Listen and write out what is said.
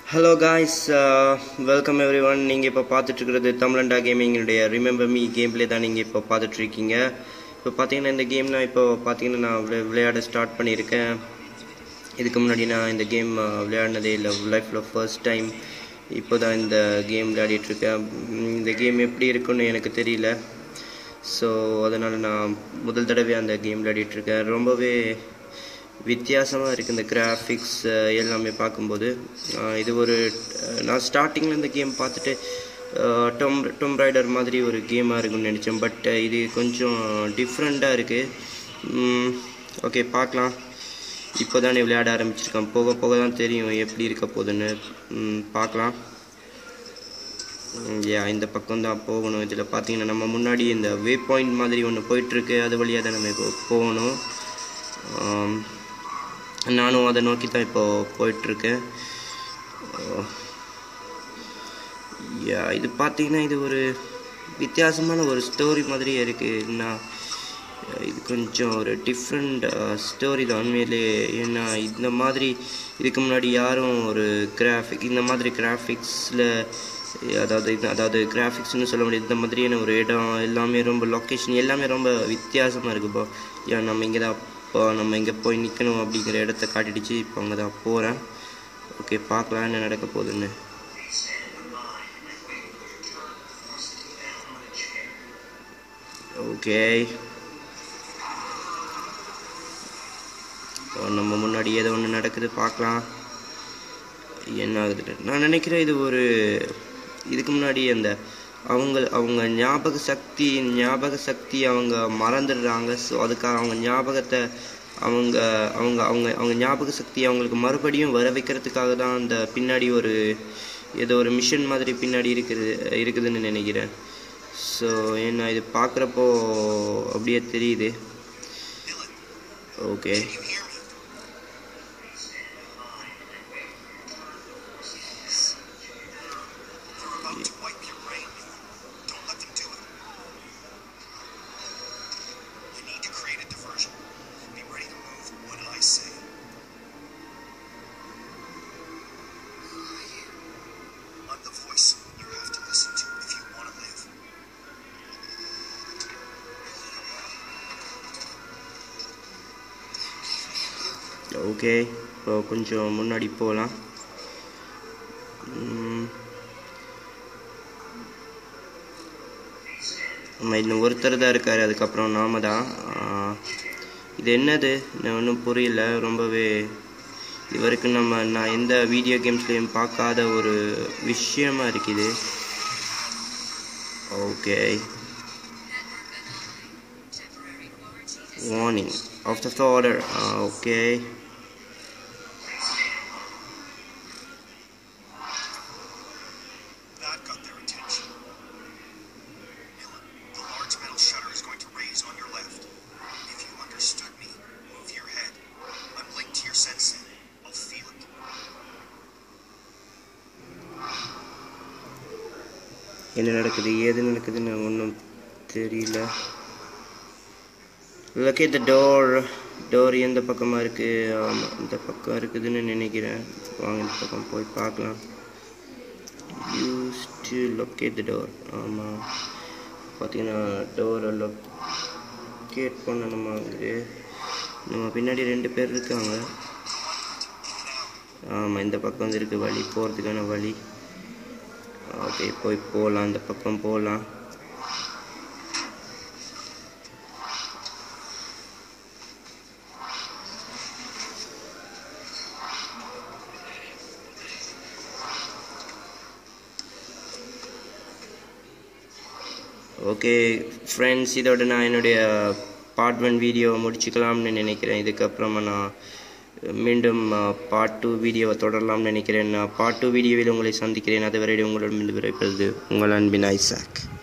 Hello guys welcome everyone நீங்கள் இப்போ பார்த்துட்ருக்கிறது தமிழண்டா கேமிங்கினுடைய ரிமெம்பர் மீ கேம் பிளே தான் நீங்கள் இப்போ பார்த்துட்ருக்கீங்க இப்போ பார்த்தீங்கன்னா இந்த கேம் நான் இப்போ பார்த்தீங்கன்னா நான் விளை- விளையாட ஸ்டார்ட் பண்ணியிருக்கேன் இதுக்கு முன்னாடி நான் இந்த கேம் விளையாடினதே இல்லை லைஃப்பில் ஃபர்ஸ்ட் டைம் இப்போ தான் இந்த கேம் விளையாடிட்டுருக்கேன் இந்த கேம் எப்படி இருக்குன்னு எனக்கு தெரியல ஸோ அதனால் நான் முதல் தடவை அந்த கேம் விளையாடிட்டுருக்கேன் ரொம்பவே வித்தியாசமாக இருக்குது இந்த கிராஃபிக்ஸ் எல்லாமே பார்க்கும்போது அஹ் இது ஒரு அஹ் நான் ஸ்டார்டிங்கில் இந்த கேம் பார்த்துட்டு டொம் டொம் ரைடர் மாதிரி ஒரு கேமாக இருக்கும்னு நினச்சேன் பட் இது கொஞ்சம் டிஃப்ரெண்ட்டாக இருக்குது ஓகே பார்க்கலாம் இப்போ தானே விளையாட ஆரம்பிச்சிருக்கேன் போக போக தான் தெரியும் எப்படி இருக்க போகுதுன்னு ம், பார்க்கலாம் யா இந்த பக்கம் தான் போகணும் இதில் பார்த்தீங்கன்னா நம்ம முன்னாடி இந்த வே பாயிண்ட் மாதிரி ஒன்று போயிட்டுருக்கு அது வழியாக தான் நம்ம இப்போ போகணும் ஆம், நானும் அதை நோக்கி தான் இப்போ போயிட்டுருக்கேன் யா இது பார்த்தீங்கன்னா இது ஒரு வித்தியாசமான ஒரு ஸ்டோரி மாதிரியே இருக்குது நான் இது கொஞ்சம் ஒரு டிஃப்ரெண்ட் ஸ்டோரி தான் உண்மையிலேயே ஏன்னா இந்த மாதிரி இதுக்கு முன்னாடி யாரும் ஒரு கிராஃபிக் இந்த மாதிரி கிராஃபிக்ஸில் அதாவது இது- அதாவது கிராஃபிக்ஸ்னு சொல்ல முடியாது இந்த மாதிரியான ஒரு இடம் எல்லாமே ரொம்ப லொக்கேஷன் எல்லாமே ரொம்ப வித்தியாசமாக இருக்குப்பா ஏன் நம்ம இங்கே தான் இப்போ நம்ம இங்கே போய் நிற்கணும் அப்படிங்கிற இடத்த காட்டிடுச்சு இப்போ அங்கே தான் போகிறேன் ஓகே பார்க்கலாம் என்ன நடக்க போகுதுன்னு ஓகே இப்போ நம்ம முன்னாடி ஏதோ ஒன்று நடக்குது பார்க்கலாம் என்ன ஆகுது நான் நினைக்கிறேன் இது ஒரு இதுக்கு முன்னாடி அந்த அவங்க அவங்க ஞாபக சக்தி ஞாபக சக்தி அவங்க மறந்துடுறாங்க ஸோ அதுக்காக அவங்க ஞாபகத்தை அவங்க அவங்க அவங்க அவங்க ஞாபக சக்தி அவங்களுக்கு மறுபடியும் வர வைக்கிறதுக்காக தான் அந்த பின்னாடி ஒரு ஏதோ ஒரு மிஷன் மாதிரி பின்னாடி இருக்குது இருக்குதுன்னு நினைக்கிறேன் ஸோ ஏன்னா இது பார்க்குறப்போ அப்படியே தெரியுது okay They're about to wipe your brain. Don't let them do it. You need to create a diversion. Be ready to move when I say. Who are you? I'm the voice you have to listen to if you want to live. Okay இப்போ கொஞ்சம் முன்னாடி போகலாம் ம். நம்ம இன்னும் ஒருத்தர் தான் இருக்கார் அதுக்கப்புறம் நாம தான் ஆ, இது என்னது நான் ஒன்றும் புரியல ரொம்பவே இது வரைக்கும் நம்ம நான் எந்த வீடியோ கேம்ஸ்லேயும் பார்க்காத ஒரு விஷயமா இருக்குது okay warning of the order okay That got their attention. Nilla, the large metal shutter is going to raise on your left. If you understood me, move your head. I'm linked to your sensei. I'll feel it. என்ன நடக்குது ஏது நடக்குதுன்னு ஒன்றும் தெரியல look at the door door எந்த பக்கமாக இருக்குது ஆமாம் இந்த பக்கம் இருக்குதுன்னு நினைக்கிறேன் வாங்க இந்த பக்கம் போய் பார்க்கலாம் use to locate the door ஆமாம் பார்த்தீங்கன்னா டோரை லொக்கேட் பண்ணணுமா அங்கே நம்ம பின்னாடி ரெண்டு பேர் இருக்காங்க ஆமாம் இந்த பக்கம் வந்து இருக்குது வழி போகிறதுக்கான வழி ஓகே போய் போகலாம் இந்த பக்கம் போகலாம் ஓகே ஃப்ரெண்ட்ஸ் இதோட நான் என்னுடைய பார்ட் ஒன் வீடியோவை முடிச்சுக்கலாம்னு நினைக்கிறேன் இதுக்கப்புறமா நான் மீண்டும் பார்ட் டூ வீடியோவை தொடரலாம்னு நினைக்கிறேன் நான் பார்ட் டூ வீடியோவில் உங்களை சந்திக்கிறேன் அதுவரை உங்களிடமிருந்து விரைப்பது உங்கள் அன்பின் ஐசாக்